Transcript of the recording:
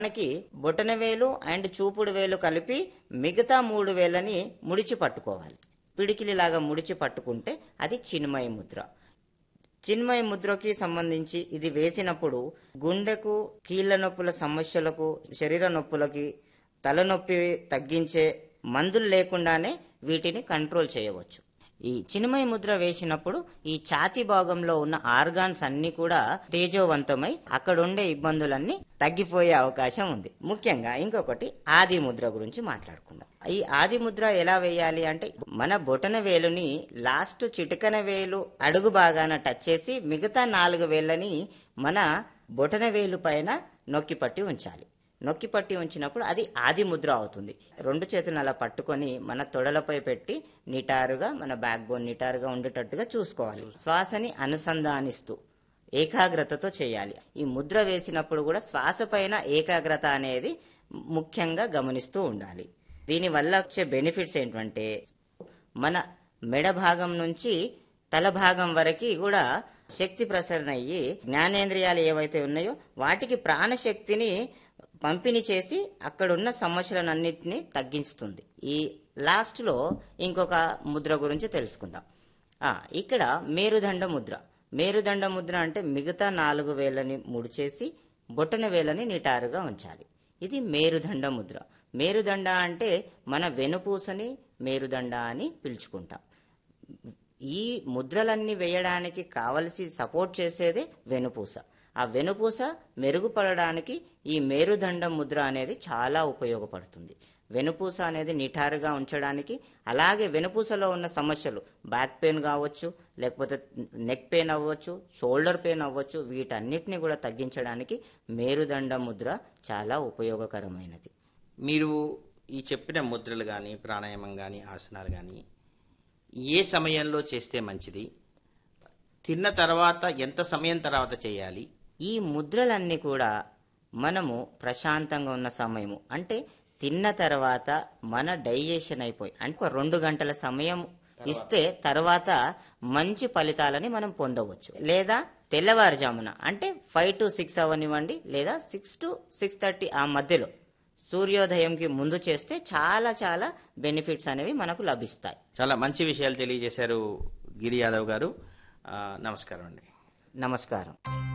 మనకి బొటన వేలు అండ్ చూపుడు వేలు కలిపి మిగతా మూడు వేలని ముడిచి పట్టుకోవాలి పిడికిలిలాగా ముడిచి పట్టుకుంటే అది చిన్మయ ముద్ర చిన్మయ ముద్రకి సంబంధించి ఇది వేసినప్పుడు గుండెకు కీళ్ళ నొప్పుల సమస్యలకు శరీర నొప్పులకి తలనొప్పి తగ్గించే మందులు లేకుండానే వీటిని కంట్రోల్ చేయవచ్చు ఈ చిన్మయ ముద్ర వేసినప్పుడు ఈ ఛాతీ భాగంలో ఉన్న ఆర్గాన్స్ అన్ని కూడా తేజోవంతమై అక్కడ ఉండే ఇబ్బందులన్నీ తగ్గిపోయే అవకాశం ఉంది ముఖ్యంగా ఇంకొకటి ఆది ముద్ర గురించి మాట్లాడుకుందాం ఈ ఆది ముద్ర ఎలా వేయాలి అంటే మన బొటన వేలుని లాస్ట్ చిటికన వేలు అడుగు భాగాన టచ్ చేసి మిగతా నాలుగు వేళ్ళని మన బొటన వేలు పైన నొక్కి పట్టి ఉంచాలి నొక్కి పట్టి ఉంచినప్పుడు అది ఆది ముద్ర అవుతుంది రెండు చేతులను అలా పట్టుకొని మన తొడలపై పెట్టి నిటారుగా మన బ్యాక్ బోన్ నిటారుగా ఉండేటట్టుగా చూసుకోవాలి శ్వాసని అనుసంధానిస్తూ ఏకాగ్రతతో చేయాలి ఈ ముద్ర వేసినప్పుడు కూడా శ్వాస పైన ఏకాగ్రత అనేది ముఖ్యంగా గమనిస్తూ ఉండాలి దీనివల్ల వచ్చే బెనిఫిట్స్ ఏంటంటే మన మెడ భాగం నుంచి తల భాగం వరకు కూడా శక్తి ప్రసరణ అయ్యి జ్ఞానేంద్రియాలు ఏవైతే ఉన్నాయో వాటికి ప్రాణశక్తిని పంపిణీ చేసి అక్కడున్న సమస్యలన్నింటినీ తగ్గిస్తుంది ఈ లాస్ట్లో ఇంకొక ముద్ర గురించి తెలుసుకుందాం ఆ, ఇక్కడ మేరుదండ ముద్ర మేరుదండ ముద్ర అంటే మిగతా నాలుగు వేలని ముడిచేసి బొటన వేలని నిటారుగా ఉంచాలి ఇది మేరుదండ ముద్ర మేరుదండ అంటే మన వెనుపూసని మేరుదండ అని పిలుచుకుంటాం ఈ ముద్రలన్నీ వేయడానికి కావలసి సపోర్ట్ చేసేదే వెనుపూస ఆ వెనుపూస మెరుగుపడడానికి ఈ మేరుదండ ముద్ర అనేది చాలా ఉపయోగపడుతుంది వెనుపూస అనేది నిటారుగా ఉంచడానికి అలాగే వెనుపూసలో ఉన్న సమస్యలు బ్యాక్ పెయిన్ కావచ్చు లేకపోతే నెక్ పెయిన్ అవ్వచ్చు షోల్డర్ పెయిన్ అవ్వచ్చు వీటన్నిటిని కూడా తగ్గించడానికి మేరుదండ ముద్ర చాలా ఉపయోగకరమైనది మీరు ఈ చెప్పిన ముద్రలు కానీ ప్రాణాయామం కానీ ఆసనాలు కానీ ఏ సమయంలో చేస్తే మంచిది తిన్న తర్వాత ఎంత సమయం తర్వాత చేయాలి ఈ ముద్రలన్నీ కూడా మనము ప్రశాంతంగా ఉన్న సమయము అంటే తిన్న తర్వాత మన డైజెషన్ అయిపోయి అంటే ఒక రెండు గంటల సమయం ఇస్తే తర్వాత మంచి ఫలితాలని మనం పొందవచ్చు లేదా తెల్లవారుజామున అంటే ఫైవ్ టు సిక్స్ అవనివ్వండి లేదా సిక్స్ టు సిక్స్ థర్టీ ఆ మధ్యలో సూర్యోదయంకి ముందు చేస్తే చాలా చాలా బెనిఫిట్స్ అనేవి మనకు లభిస్తాయి చాలా మంచి విషయాలు తెలియజేశారు గిరి యాదవ్ గారు ఆ, నమస్కారం అండి నమస్కారం